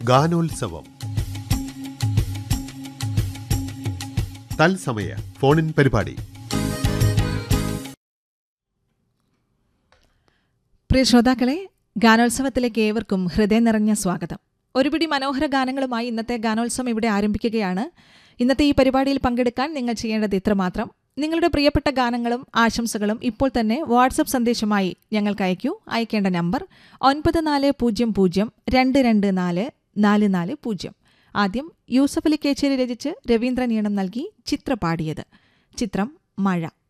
ഗാനോത്സവം തത്സമയ ഫോണിൻ പരിപാടി പ്രിയ ശ്രോതാക്കളെ ഗാനോത്സവത്തിലേക്ക് ഏവർക്കും ഹൃദയം നിറഞ്ഞ സ്വാഗതം ഒരുപിടി മനോഹര ഗാനങ്ങളുമായി ഇന്നത്തെ ഗാനോത്സവം ഇവിടെ ആരംഭിക്കുകയാണ് ഇന്നത്തെ ഈ പരിപാടിയിൽ പങ്കെടുക്കാൻ നിങ്ങൾ ചെയ്യേണ്ടത് ഇത്രമാത്രം നിങ്ങളുടെ പ്രിയപ്പെട്ട ഗാനങ്ങളും ആശംസകളും ഇപ്പോൾ തന്നെ വാട്സപ്പ് സന്ദേശമായി ഞങ്ങൾക്ക് അയക്കൂ അയക്കേണ്ട നമ്പർ ഒൻപത് നാല് പൂജ്യം പൂജ്യം രണ്ട് രണ്ട് നാല് നാല് നാല് പൂജ്യം ആദ്യം യൂസഫ് അലി കേച്ചേരി രചിച്ച് രവീന്ദ്രൻ ഈണം നൽകി ചിത്ര പാടിയത് ചിത്രം മഴ